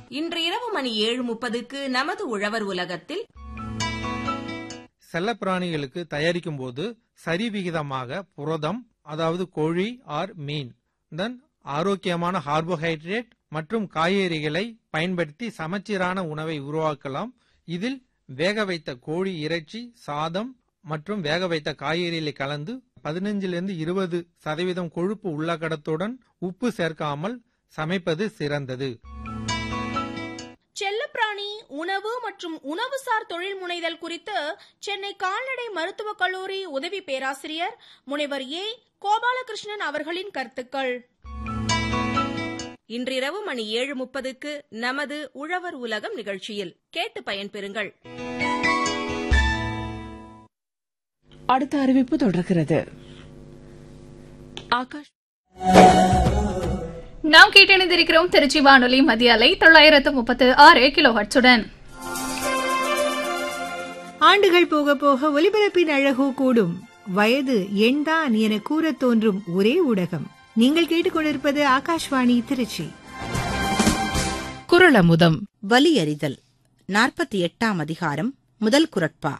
இன்று இரவு மணி ஏழு முப்பதுக்கு நமது உழவர் உலகத்தில் செல்லப்பிராணிகளுக்கு தயாரிக்கும் போது சரிவிகிதமாக புரதம் அதாவது கோழி ஆர் மீன் தென் ஆரோக்கியமான கார்போஹைட்ரேட் மற்றும் காய்கறிகளை பயன்படுத்தி சமச்சீரான உணவை உருவாக்கலாம் இதில் வேக வைத்த கோழி இறைச்சி சாதம் மற்றும் வேக வைத்த காய்கறிகளை கலந்து பதினஞ்சிலிருந்து இருபது சதவீதம் கொழுப்பு உள்ளகடத்துடன் உப்பு சேர்க்காமல் சமைப்பது சிறந்தது செல்லப்பிராணி உணவு மற்றும் உணவுசார் தொழில் முனைதல் குறித்து சென்னை கால்நடை மருத்துவக் கல்லூரி உதவி பேராசிரியர் முனைவர் ஏ கோபாலகிருஷ்ணன் அவர்களின் கருத்துக்கள் இன்றிரவு மணி ஏழு முப்பதுக்கு நமது உழவர் உலகம் நிகழ்ச்சியில் கேட்டு பயன்பெறுங்கள் அடுத்த அறிவிப்பு தொடர்கிறது ஆகாஷ் நாம் கேட்டிணைந்திருக்கிறோம் திருச்சி வானொலி மத்திய அலை தொள்ளாயிரத்து முப்பத்து ஆறு கிலோ ஹட்ஸுடன் ஆண்டுகள் போக போக ஒலிபரப்பின் அழகோ கூடும் வயது எண்தான் என கூறத் தோன்றும் ஒரே ஊடகம் நீங்கள் கேட்டுக்கொண்டிருப்பது ஆகாஷ்வாணி திருச்சி குரலமுதம் வலியறிதல் நாற்பத்தி எட்டாம் அதிகாரம் முதல் குரட்பா